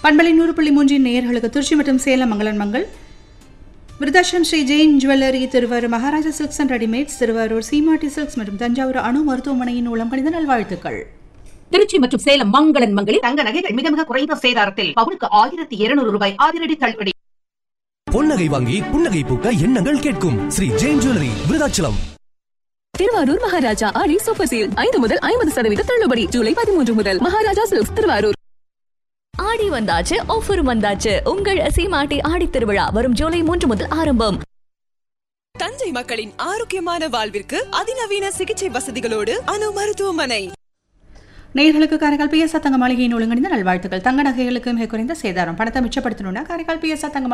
பண்பலை நூறு புள்ளி மூன்றின் நேயர்களுக்கு திருச்சி மற்றும் சேலம் மங்களன் மங்கள் Virudhachalam Sri Jain jewellery Thiruvarur Maharaja silks and readymades Thiruvarur Seematti silks மற்றும் தஞ்சாவூர் அணு மருத்துவமனையின் மூலம் கணித நல்வாழ்த்துக்கள் திருச்சி மற்றும் சேலம் மங்களன் மங்களில் தங்க நகைகள் மிக மிக குறைந்த சேதாரத்தில் பவுனுக்கு ஆயிரத்தி இருநூறு ரூபாய் அதிரடி தள்ளுபடி பொன்னகை வாங்கி புன்னகை பூக்க எண்ணங்கள் கேட்கும் Sri Jain jewellery Virudhachalam Thiruvarur Maharaja Aadi super seal ஐந்து முதல் ஐம்பது சதவீத தள்ளுபடி ஜூலை பதிமூன்று முதல் மகாராஜா சில்க்ஸ் திருவாரூர் ஆடி வந்தாச்சு ஆஃபர் வந்தாச்சு உங்கள் சீமாட்டி ஆடி திருவிழா வரும் ஜூலை மூன்று முதல் ஆரம்பம் தஞ்சை மக்களின் ஆரோக்கியமான வாழ்விற்கு அதிநவீன சிகிச்சை வசதிகளோடு அணு மருத்துவமனை நேயர்களுக்கு காரைக்கால் பிஎஸ் தங்க மாளிகையின் ஒழுங்கணிந்த நல்வாழ்த்துக்கள் தங்க நகைகளுக்கு மிக குறைந்த சேதாரம் பணத்தை மிச்சப்படுத்தணும்னா காரைக்கால் பிஎஸ் தங்க